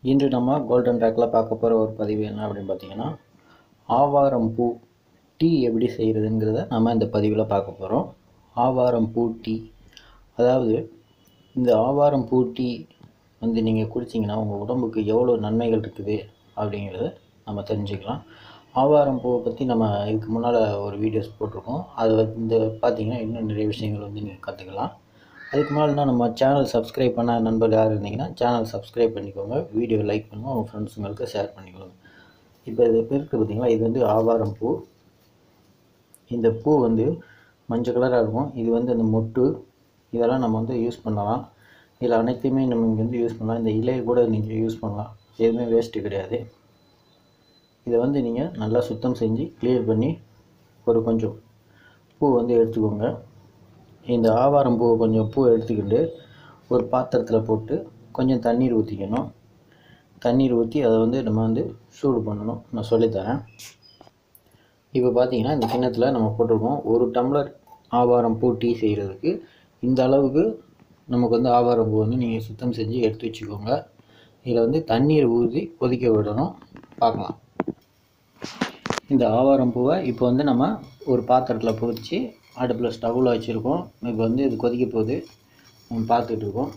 இன்று நம்ம கோல்டன் ரேக்கில் பார்க்க போகிற ஒரு பதிவு என்ன அப்படின்னு பார்த்தீங்கன்னா ஆவாரம் பூ டீ எப்படி செய்கிறதுங்கிறத நம்ம இந்த பதிவில் பார்க்க போகிறோம் ஆவாரம் பூ டீ அதாவது இந்த ஆவாரம் பூ டீ வந்து நீங்கள் குடிச்சிங்கன்னா உங்கள் உடம்புக்கு எவ்வளோ நன்மைகள் இருக்குது அப்படிங்கிறத நம்ம தெரிஞ்சுக்கலாம் ஆவாரம் பூவை பற்றி நம்ம இதுக்கு முன்னால் ஒரு வீடியோஸ் போட்டிருக்கோம் அது வந்து பார்த்தீங்கன்னா இன்னும் நிறைய விஷயங்கள் வந்து நீங்கள் கற்றுக்கலாம் அதுக்கு முன்னாடி நம்ம சேனல் சப்ஸ்கிரைப் பண்ண நண்பர் யார் இருந்தீங்கன்னா சேனல் சப்ஸ்கிரைப் பண்ணிக்கோங்க வீடியோ லைக் பண்ணுங்க உங்கள் ஃப்ரெண்ட்ஸுங்களுக்கு ஷேர் பண்ணிக்கோங்க இப்போ இது இருக்குது பார்த்தீங்களா இது வந்து ஆவாரம் பூ இந்த பூ வந்து மஞ்சள் கலராக இருக்கும் இது வந்து அந்த மொட்டு இதெல்லாம் நம்ம வந்து யூஸ் பண்ணலாம் இதில் அனைத்தையுமே நம்ம இங்கே வந்து யூஸ் பண்ணலாம் இந்த இலையை கூட நீங்கள் யூஸ் பண்ணலாம் எதுவுமே வேஸ்ட்டு கிடையாது இதை வந்து நீங்கள் நல்லா சுத்தம் செஞ்சு க்ளியர் பண்ணி ஒரு கொஞ்சம் பூ வந்து எடுத்துக்கோங்க இந்த ஆவாரம் பூவை கொஞ்சம் பூ எடுத்துக்கிட்டு ஒரு பாத்திரத்தில் போட்டு கொஞ்சம் தண்ணீர் ஊற்றிக்கணும் தண்ணீர் ஊற்றி அதை வந்து நம்ம வந்து சூடு பண்ணணும் நான் சொல்லித்தரேன் இப்போ பார்த்தீங்கன்னா இந்த கிண்ணத்தில் நம்ம போட்டிருக்கோம் ஒரு டம்ளர் ஆவாரம் பூ டீ செய்கிறதுக்கு இந்த அளவுக்கு நமக்கு வந்து ஆவாரம் பூ வந்து நீங்கள் சுத்தம் செஞ்சு எடுத்து வச்சுக்கோங்க இதில் வந்து தண்ணீர் ஊற்றி கொதிக்க விடணும் பார்க்கலாம் இந்த ஆவாரம் பூவை இப்போ வந்து நம்ம ஒரு பாத்திரத்தில் பொரித்து அடுப்பில் ஸ்டவ்வில் வச்சுருக்கோம் இப்போ வந்து இது கொதிக்க போகுது நம்ம பார்த்துட்டு இருக்கோம்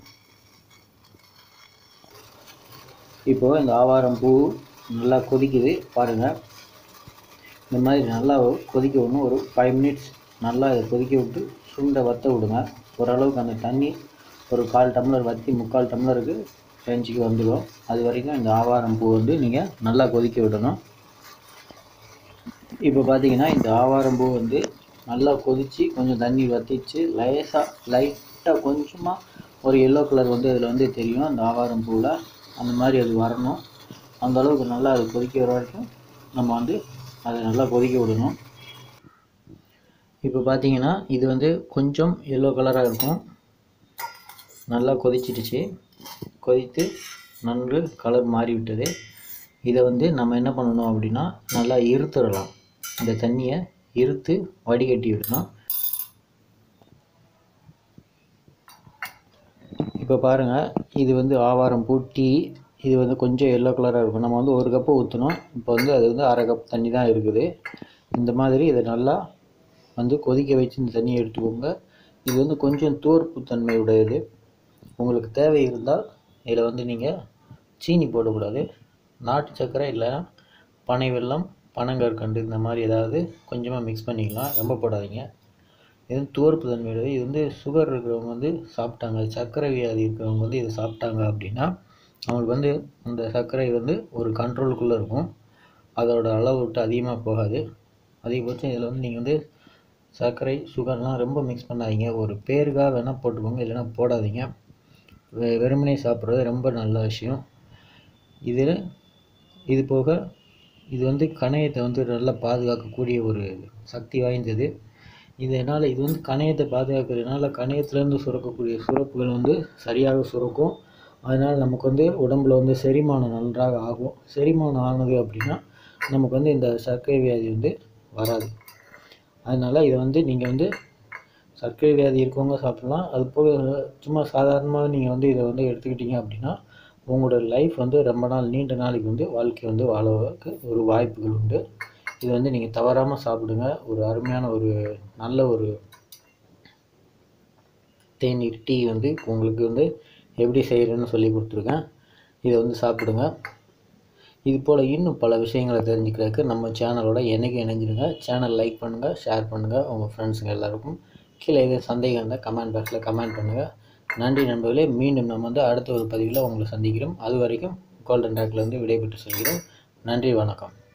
இப்போது இந்த ஆவாரம் பூ நல்லா கொதிக்குது பாருங்கள் இந்த மாதிரி நல்லா கொதிக்க விடணும் ஒரு ஃபைவ் மினிட்ஸ் நல்லா இதை கொதிக்க விட்டு சுண்டை வற்ற விடுங்க ஓரளவுக்கு அந்த தண்ணி ஒரு கால் டம்ளர் வற்றி முக்கால் டம்ளருக்கு ரேஞ்சுக்கு வந்துடும் அது வரைக்கும் இந்த ஆவாரம் பூ வந்து நீங்கள் நல்லா கொதிக்க விடணும் இப்போ பார்த்தீங்கன்னா இந்த ஆவாரம் பூ வந்து நல்லா கொதித்து கொஞ்சம் தண்ணி வற்றிச்சு லேசாக லைட்டாக கொஞ்சமாக ஒரு எல்லோ கலர் வந்து அதில் வந்து தெரியும் அந்த ஆவாரம் பூவில் அந்த மாதிரி அது வரணும் அந்த அளவுக்கு நல்லா அது கொதிக்க வர வரைக்கும் நம்ம வந்து அதை நல்லா கொதிக்க விடணும் இப்போ பார்த்தீங்கன்னா இது வந்து கொஞ்சம் எல்லோ கலராக இருக்கும் நல்லா கொதிச்சிடுச்சு கொதித்து நன்கு கலர் மாறிவிட்டது இதை வந்து நம்ம என்ன பண்ணணும் அப்படின்னா நல்லா இருத்துடலாம் இந்த தண்ணியை இருத்து வடிகட்டி விடணும் இப்போ பாருங்கள் இது வந்து ஆவாரம் பூ டீ இது வந்து கொஞ்சம் எல்லோ கலராக இருக்கும் நம்ம வந்து ஒரு கப்பு ஊற்றணும் இப்போ வந்து அது வந்து அரை கப் தண்ணி தான் இருக்குது இந்த மாதிரி இதை நல்லா வந்து கொதிக்க வச்சு இந்த தண்ணியை எடுத்துக்கோங்க இது வந்து கொஞ்சம் தோற்பு தன்மை உடையது உங்களுக்கு தேவை இருந்தால் இதில் வந்து நீங்கள் சீனி போடக்கூடாது நாட்டு சர்க்கரை இல்லைன்னா பனை வெல்லம் பனங்கற்கண்டு இந்த மாதிரி ஏதாவது கொஞ்சமாக மிக்ஸ் பண்ணிக்கலாம் ரொம்ப போடாதீங்க இது வந்து துவர்ப்பு தன்மையுடையது இது வந்து சுகர் இருக்கிறவங்க வந்து சாப்பிட்டாங்க சர்க்கரை வியாதி இருக்கிறவங்க வந்து இதை சாப்பிட்டாங்க அப்படின்னா அவங்களுக்கு வந்து அந்த சர்க்கரை வந்து ஒரு கண்ட்ரோலுக்குள்ளே இருக்கும் அதோட அளவு விட்டு அதிகமாக போகாது அதிகபட்சம் இதில் வந்து நீங்கள் வந்து சர்க்கரை சுகர்லாம் ரொம்ப மிக்ஸ் பண்ணாதீங்க ஒரு பேருக்காக வேணால் போட்டுக்கோங்க இல்லைன்னா போடாதீங்க வெ வெறுமனே சாப்பிட்றது ரொம்ப நல்ல விஷயம் இதில் இது போக இது வந்து கணையத்தை வந்து நல்லா பாதுகாக்கக்கூடிய ஒரு சக்தி வாய்ந்தது இதனால் இது வந்து கணையத்தை பாதுகாக்கிறதுனால கணையத்துலேருந்து சுரக்கக்கூடிய சுரப்புகள் வந்து சரியாக சுரக்கும் அதனால் நமக்கு வந்து உடம்புல வந்து செரிமானம் நன்றாக ஆகும் செரிமானம் ஆனது அப்படின்னா நமக்கு வந்து இந்த சர்க்கரை வியாதி வந்து வராது அதனால் இதை வந்து நீங்கள் வந்து சர்க்கரை வியாதி இருக்கவங்க சாப்பிட்லாம் அது போக சும்மா சாதாரணமாக நீங்கள் வந்து இதை வந்து எடுத்துக்கிட்டீங்க அப்படின்னா உங்களோட லைஃப் வந்து ரொம்ப நாள் நீண்ட நாளைக்கு வந்து வாழ்க்கை வந்து வாழறதுக்கு ஒரு வாய்ப்புகள் உண்டு இது வந்து நீங்கள் தவறாமல் சாப்பிடுங்க ஒரு அருமையான ஒரு நல்ல ஒரு தேநீர் டீ வந்து உங்களுக்கு வந்து எப்படி செய்கிறேன்னு சொல்லி கொடுத்துருக்கேன் இதை வந்து சாப்பிடுங்க இது போல் இன்னும் பல விஷயங்களை தெரிஞ்சுக்கிறதுக்கு நம்ம சேனலோட என்னைக்கு இணைஞ்சிடுங்க சேனல் லைக் பண்ணுங்கள் ஷேர் பண்ணுங்கள் உங்கள் ஃப்ரெண்ட்ஸுங்க எல்லாருக்கும் கீழே எதுவும் சந்தேகம் இருந்தால் கமெண்ட் பாக்ஸில் கமெண்ட் பண்ணுங்கள் நன்றி நண்பர்களே மீண்டும் நம்ம வந்து அடுத்த ஒரு பதிவில் உங்களை சந்திக்கிறோம் அது வரைக்கும் கோல்டன் டேக்லேருந்து விடைபெற்று செல்கிறோம் நன்றி வணக்கம்